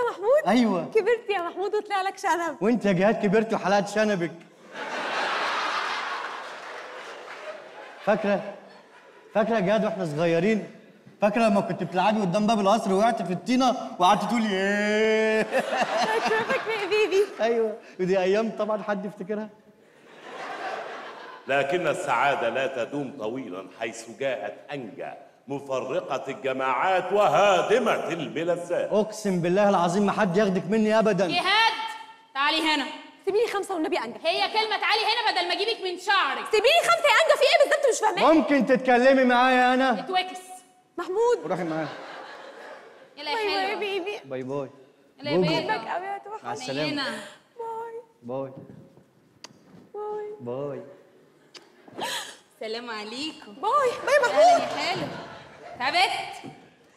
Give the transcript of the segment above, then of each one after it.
يا محمود ايوه كبرت يا محمود وطلع لك شنب وانت يا جهاد كبرت وحلقت شنبك فاكره فاكره يا جهاد واحنا صغيرين فاكره لما كنت بتلعبي قدام باب القصر وقعت في الطينه وقعدت تقولي ايه فاكرك يا بيبي ايوه ودي ايام طبعا حد يفتكرها لكن السعادة لا تدوم طويلا حيث جاءت أنجى مفرقة الجماعات وهادمة الملذات اقسم بالله العظيم ما حد ياخدك مني ابدا جهاد تعالي هنا سيبي لي خمسه والنبي انجا هي كلمة تعالي هنا بدل ما اجيبك من شعرك سيبي لي خمسه يا انجا في ايه بالظبط مش فاهمه ممكن تتكلمي معايا انا اتوكس محمود روحي معايا يلا يا باي باي يا حلوة بيبي باي باي يلا يا جوجو. بيبي بحبك قوي يا توحش مع السلامه هنا باي باي باي باي سلام عليكم باي باي اهلا محمود يا حلو تعبت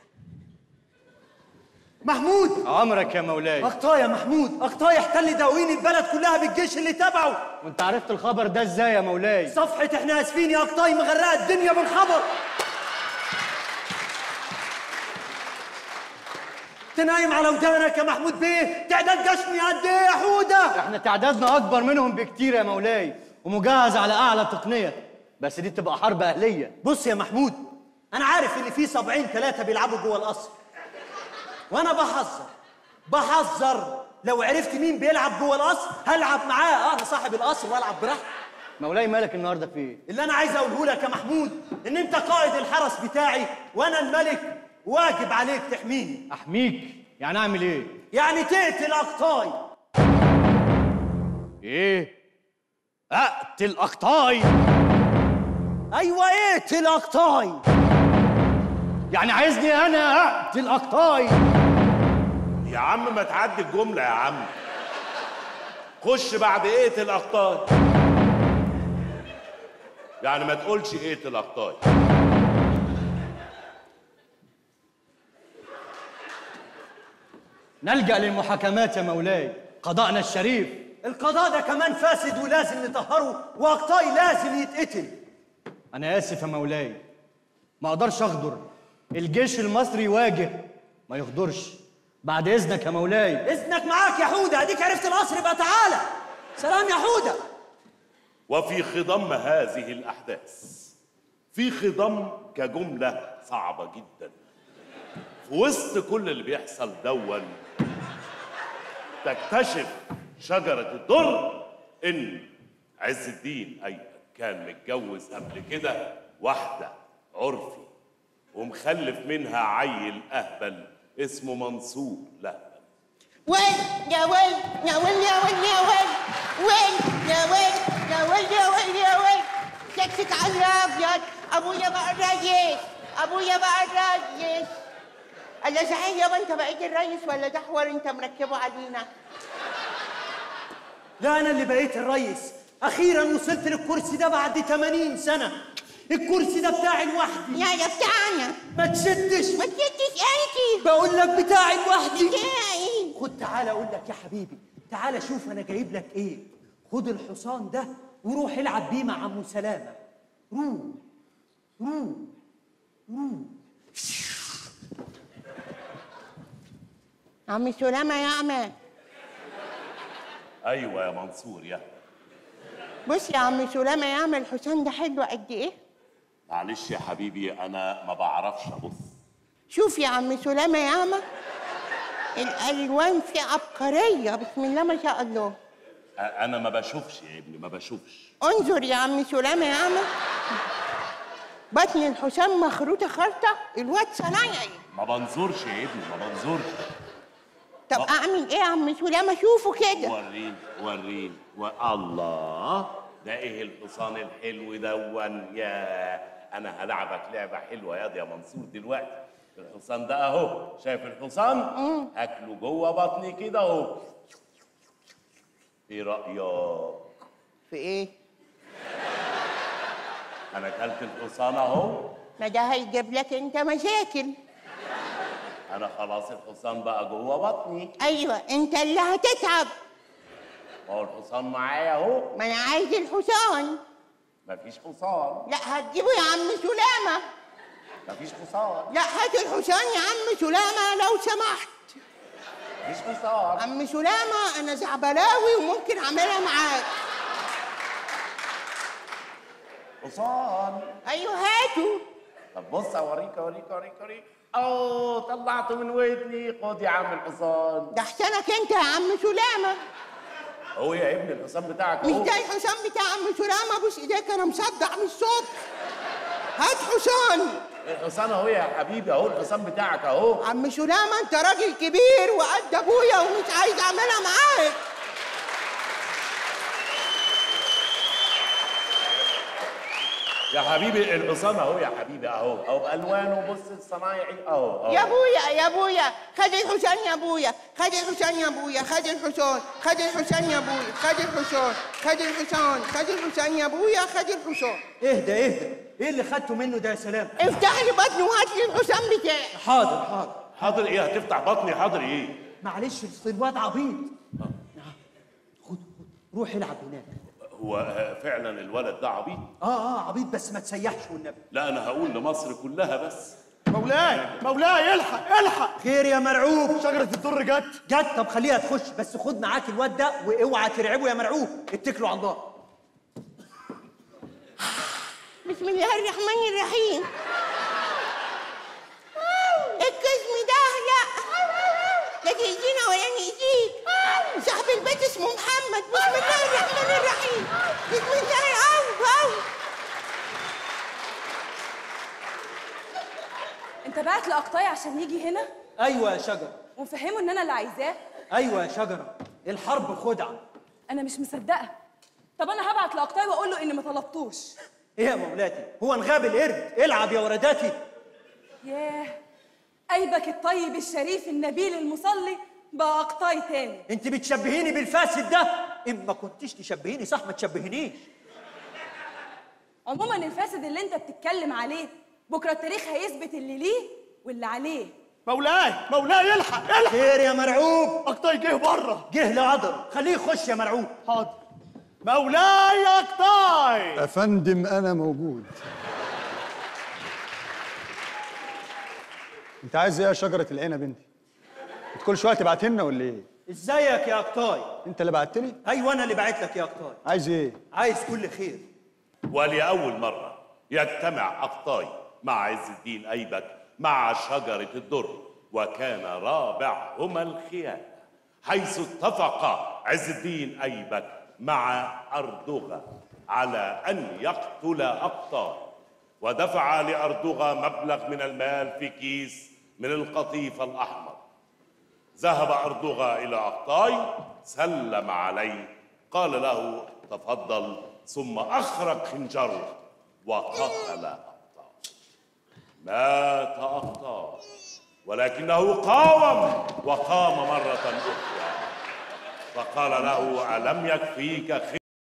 محمود عمرك يا مولاي اخطاء يا محمود اخطاء يحتل دواوين البلد كلها بالجيش اللي تبعه وانت عرفت الخبر ده ازاي يا مولاي صفحة احنا اسفين يا اخطاء مغرقة الدنيا بالخبر تنايم على ودانك يا محمود بيه تعداد جشمي قد ايه يا حودة احنا تعدادنا اكبر منهم بكتير يا مولاي ومجهز على اعلى تقنيه بس دي تبقى حرب اهليه بص يا محمود انا عارف ان في سبعين ثلاثة بيلعبوا جوه القصر وانا بحذر بحذر لو عرفت مين بيلعب جوه القصر هلعب معاه انا صاحب القصر والعب براحتي مولاي مالك النهارده في ايه اللي انا عايز اقوله لك يا محمود ان انت قائد الحرس بتاعي وانا الملك واجب عليك تحميني احميك يعني اعمل ايه يعني تقتل اقطاي ايه اقتل اقطاي ايوه اقتل اقطاي يعني عايزني انا اقتل اقطاي يا عم ما تعدي الجملة يا عم خش بعد ايه الأقطاي يعني ما تقولش ايه الأقطاي نلجا للمحاكمات يا مولاي قضاءنا الشريف القضاء ده كمان فاسد ولازم نطهره واقطاي لازم يتقتل انا اسف يا مولاي ما اقدرش اغدر الجيش المصري يواجه ما يغدرش بعد اذنك يا مولاي اذنك معاك يا حوده اديك عرفت القصر يبقى تعالى سلام يا حوده وفي خضم هذه الأحداث في خضم كجملة صعبة جدا في وسط كل اللي بيحصل دون تكتشف شجرة الدر إن عز الدين أي كان متجوز قبل كده واحدة عرفي ومخلف منها عيل أهبل اسمه منصور لا وين يا وين يا وين يا وين يا وين وين يا وين يا وين يا وين يا وين سكسك على الابيض ابويا بقى الريس ابويا بقى الريس الا صحيح يابا انت بقيت الريس ولا ده حوار انت مركبه علينا لا انا اللي بقيت الريس اخيرا وصلت للكرسي ده بعد 80 سنه الكرسي ده بتاعي لوحدي يا يا بتاعنا ما تشدش ما تجيش انتي بقول لك بتاعي لوحدي بتاعي خد تعالى اقول لك يا حبيبي تعالى شوف انا جايب لك ايه خد الحصان ده وروح العب بيه مع عمو سلامه روح روح روح عمي سلامة يا عمي أيوة يا منصور يا بص يا عمي سلامة يا عمي الحصان ده حلو قد ايه معلش يا حبيبي أنا ما بعرفش أبص شوف يا عم سلامة يا عم الألوان فيه عبقرية بسم الله ما شاء الله أنا ما بشوفش يا ابني ما بشوفش انظر يا عم سلامة يا عم بطن الحسام مخروطة خرطة الواد صنايعي ما بنظرش يا ابني ما بنظرش طب أعمل إيه يا عم سلامة شوفه كده وريني وريني و... الله ده ايه الحصان الحلو دون يا انا هلعبك لعبه حلوه يا دي يا منصور دلوقتي الحصان ده اهو شايف الحصان اكله جوه بطني كده اهو ايه رايك في إيه؟ انا اكلت الحصان اهو ما ده هيجيب لك أنت مشاكل انا خلاص الحصان بقى جوه بطني أيوة أنت اللي هتتعب هو الحصان معايا اهو ما أنا عايز الحصان مفيش حصان لا هتجيبه يا عم سلامة مفيش حصان لا هات الحصان يا عم سلامة لو سمحت مش حصان عم سلامة أنا زعبلاوي وممكن أعملها معاك حصان أيوه هاتوا طب بص اوريك اوريك اوريك اوريك اوه طلعته من ودني خد يا عم الحصان ده أحسنك أنت يا عم سلامة هو يا ابني الحصان بتاعك مش اهو ده الحصان بتاع عم سلامة بص إيديك أنا مصدع من الصبح هات حصان الحصان اهو يا حبيبي اهو الحصان بتاعك اهو عم سلامة أنت راجل كبير وقد أبويا ومش عايز أعملها معاك يا حبيبي الحصان اهو يا حبيبي اهو اهو بالوانه بص الصنايعي اهو اهو يا ابويا يا ابويا خد الحصان يا ابويا خد الحصان يا ابويا خد الحصان خد الحصان يا ابويا خد الحصان خد الحصان خد الحصان يا ابويا خد الحصان اهدى اهدى ايه اللي خدته منه ده يا سلام افتح لي بطني وهات لي الحصان بتاعي حاضر حاضر حاضر ايه هتفتح بطني حاضر ايه معلش الواد عبيط خد خد روح العب هناك هو آه، فعلا الولد ده عبيط اه اه عبيط بس ما تسيحش والنبي لا انا هقول لمصر كلها بس مولاي مولاي الحق الحق خير يا مرعوب شجرة الدر جت جد طب خليها تخش بس خد معاك الواد ده واوعى ترعبه يا مرعوب اتكلوا على الله بسم الله الرحمن الرحيم القسم ده لا لا تأذينا ولا نأذيك صاحب البيت اسمه محمد بسم الله الرحمن الرحيم بسم الله أو أو انت بعت لقطاي عشان يجي هنا ايوه يا شجره ومفهمه ان انا اللي عايزاه ايوه يا شجره الحرب خدعه انا مش مصدقه طب انا هبعت لقطاي واقول له اني ما طلبتوش ايه يا مولاتي هو انغاب القرد العب يا ورداتي ياه قلبك الطيب الشريف النبيل المصلي بقى قطاي تاني انت بتشبهيني بالفاسد ده ان ما كنتش تشبهيني صح ما تشبهنيش عموما الفاسد اللي انت بتتكلم عليه بكره التاريخ هيثبت اللي ليه واللي عليه مولاي مولاي الحق الحق خير يا مرعوب اقطاي جه بره جه لعضل خليه يخش يا مرعوب حاضر مولاي يا اقطاي أفندم أنا موجود أنت عايز إيه يا شجرة العنب أنت؟ أنت كل شوية تبعت لنا ولا إيه؟ ازيك يا اقطاي أنت اللي بعت لي؟ ايوه انا اللي بعت لك يا اقطاي عايز إيه؟ عايز كل خير ولأول مرة يجتمع أقطاي مع عز الدين أيبك مع شجرة الدر وكان رابعهما الخيانة حيث اتفق عز الدين أيبك مع أردوغة على أن يقتل أقطاي ودفع لأردوغة مبلغ من المال في كيس من القطيف الأحمر ذهب أردوغة إلى أقطاي سلم عليه قال له تفضل ثم أخرج خنجره وقتل أقطاي مات أقطاي ولكنه قاوم وقام مرة أخرى فقال له ألم يكفيك